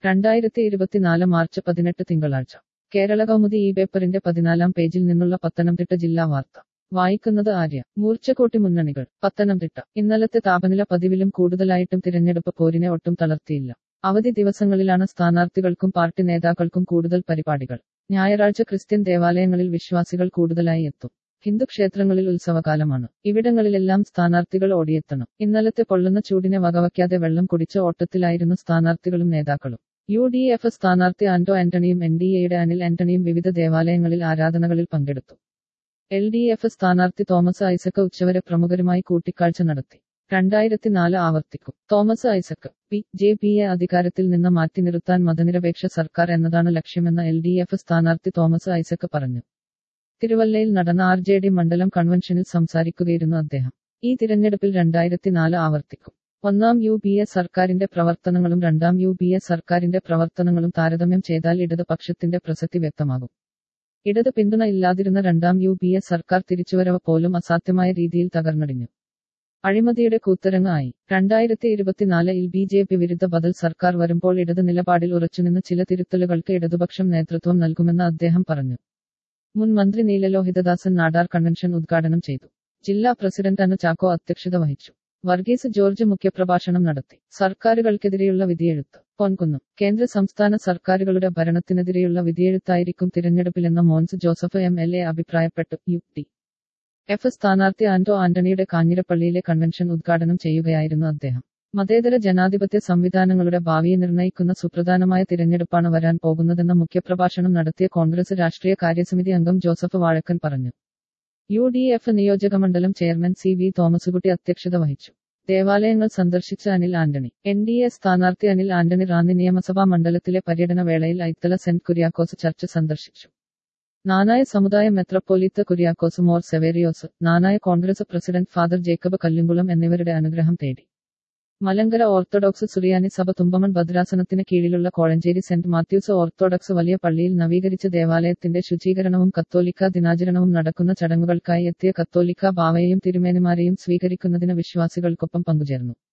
രണ്ടായിരത്തി ഇരുപത്തിനാല് മാർച്ച് പതിനെട്ട് തിങ്കളാഴ്ച കേരള കൗമുദി ഈ പേപ്പറിന്റെ പതിനാലാം പേജിൽ നിന്നുള്ള പത്തനംതിട്ട ജില്ലാ വാർത്ത വായിക്കുന്നത് ആര്യ മൂർച്ചക്കൂട്ടി മുന്നണികൾ പത്തനംതിട്ട ഇന്നലത്തെ താപനില പതിവിലും കൂടുതലായിട്ടും തിരഞ്ഞെടുപ്പ് പോരിനെ ഒട്ടും തളർത്തിയില്ല അവധി ദിവസങ്ങളിലാണ് സ്ഥാനാർത്ഥികൾക്കും പാർട്ടി നേതാക്കൾക്കും കൂടുതൽ പരിപാടികൾ ഞായറാഴ്ച ക്രിസ്ത്യൻ ദേവാലയങ്ങളിൽ വിശ്വാസികൾ കൂടുതലായി എത്തും ഹിന്ദു ക്ഷേത്രങ്ങളിൽ ഉത്സവകാലമാണ് ഇവിടങ്ങളിലെല്ലാം സ്ഥാനാർത്ഥികൾ ഓടിയെത്തണം ഇന്നലത്തെ പൊള്ളുന്ന ചൂടിനെ വകവയ്ക്കാതെ വെള്ളം കുടിച്ച ഓട്ടത്തിലായിരുന്നു സ്ഥാനാർത്ഥികളും നേതാക്കളും യു ഡി എഫ് സ്ഥാനാർത്ഥി ആന്റോ ആന്റണിയും എൻ ഡി എയുടെ അനിൽ ആന്റണിയും വിവിധ ദേവാലയങ്ങളിൽ ആരാധനകളിൽ പങ്കെടുത്തു എൽ ഡി എഫ് സ്ഥാനാർത്ഥി തോമസ് ഐസക് ഉച്ചവരെ പ്രമുഖരുമായി കൂട്ടിക്കാഴ്ച നടത്തി രണ്ടായിരത്തി നാല് ആവർത്തിക്കും തോമസ് ഐസക് പി ജെ പിയെ അധികാരത്തിൽ നിന്ന് മാറ്റി നിർത്താൻ മതനിരപേക്ഷ സർക്കാർ എന്നതാണ് ലക്ഷ്യമെന്ന് എൽ ഡി എഫ് സ്ഥാനാർത്ഥി തോമസ് ഐസക് പറഞ്ഞു തിരുവല്ലയിൽ നടന്ന ആർ ജെ ഡി മണ്ഡലം കൺവെൻഷനിൽ സംസാരിക്കുകയായിരുന്നു അദ്ദേഹം ഈ തിരഞ്ഞെടുപ്പിൽ രണ്ടായിരത്തി നാല് ആവർത്തിക്കും ഒന്നാം യു പി എ സർക്കാരിന്റെ പ്രവർത്തനങ്ങളും രണ്ടാം യു പി എ സർക്കാരിന്റെ പ്രവർത്തനങ്ങളും താരതമ്യം ചെയ്താൽ ഇടത് പക്ഷത്തിന്റെ പ്രസക്തി വ്യക്തമാകും ഇടത് പിന്തുണ ഇല്ലാതിരുന്ന രണ്ടാം യു പി എ സർക്കാർ തിരിച്ചുവരവ് പോലും അസാധ്യമായ രീതിയിൽ തകർന്നടിഞ്ഞു അഴിമതിയുടെ കൂത്തരങ്ങായി രണ്ടായിരത്തി ഇരുപത്തിനാലിൽ ബി ജെ പി വിരുദ്ധ ബദൽ സർക്കാർ വരുമ്പോൾ ഇടത് നിലപാടിൽ ഉറച്ചുനിന്ന് ചില തിരുത്തലുകൾക്ക് ഇടതുപക്ഷം നേതൃത്വം നൽകുമെന്ന് അദ്ദേഹം പറഞ്ഞു മുൻ മന്ത്രി നീലലോഹിതദാസൻ നാടാർ കൺവെൻഷൻ ഉദ്ഘാടനം ചെയ്തു ജില്ലാ പ്രസിഡന്റ് അനു ചാക്കോ അധ്യക്ഷത വഹിച്ചു വർഗീസ് ജോർജ് മുഖ്യപ്രഭാഷണം നടത്തി സർക്കാരുകൾക്കെതിരെയുള്ള വിധിയെഴുത്ത് പൊൻകുന്നം കേന്ദ്ര സംസ്ഥാന സർക്കാരുകളുടെ ഭരണത്തിനെതിരെയുള്ള വിധിയെഴുത്തായിരിക്കും തിരഞ്ഞെടുപ്പിലെന്ന Mons Joseph M L A അഭിപ്രായപ്പെട്ടു യു ടി എഫ് സ്ഥാനാർത്ഥി ആന്റോ ആന്റണിയുടെ കാഞ്ഞിരപ്പള്ളിയിലെ കൺവെൻഷൻ ഉദ്ഘാടനം ചെയ്യുകയായിരുന്നു അദ്ദേഹം മതേതര ജനാധിപത്യ സംവിധാനങ്ങളുടെ ഭാവിയെ നിർണ്ണയിക്കുന്ന സുപ്രധാനമായ തിരഞ്ഞെടുപ്പാണ് വരാൻ പോകുന്നതെന്ന മുഖ്യപ്രഭാഷണം നടത്തിയ കോൺഗ്രസ് രാഷ്ട്രീയ കാര്യസമിതി അംഗം ജോസഫ് വാഴക്കൻ പറഞ്ഞു യു ഡി എഫ് നിയോജകമണ്ഡലം ചെയർമാൻ സി വി തോമസുകുട്ടി അധ്യക്ഷത വഹിച്ചു ദേവാലയങ്ങൾ സന്ദർശിച്ച Anil Antony N D A സ്ഥാനാർത്ഥി അനിൽ ആന്റണി റാന്നി നിയമസഭാ മണ്ഡലത്തിലെ പര്യടന വേളയിൽ ഐത്തല സെന്റ് കുര്യാക്കോസ് ചർച്ച് സന്ദർശിച്ചു നാനായ സമുദായ മെത്രപ്പോലീത്ത കുര്യാക്കോസ് മോർ സെവേറിയോസ് നാനായ കോൺഗ്രസ് പ്രസിഡന്റ് ഫാദർ ജേക്കബ് കല്ലുംകുളം എന്നിവരുടെ അനുഗ്രഹം തേടി മലങ്കര ഓർത്തഡോക്സ് സുറിയാനി സഭ തുമ്പമൺ ഭദ്രാസനത്തിന് കീഴിലുള്ള കോഴഞ്ചേരി സെന്റ് മാത്യൂസ് ഓർത്തഡോക്സ് വലിയ പള്ളിയിൽ നവീകരിച്ച ദേവാലയത്തിന്റെ ശുചീകരണവും കത്തോലിക്ക ദിനാചരണവും നടക്കുന്ന ചടങ്ങുകൾക്കായി എത്തിയ കത്തോലിക്ക ബാവയെയും തിരുമേനിമാരെയും സ്വീകരിക്കുന്നതിന് വിശ്വാസികൾക്കൊപ്പം പങ്കുചേർന്നു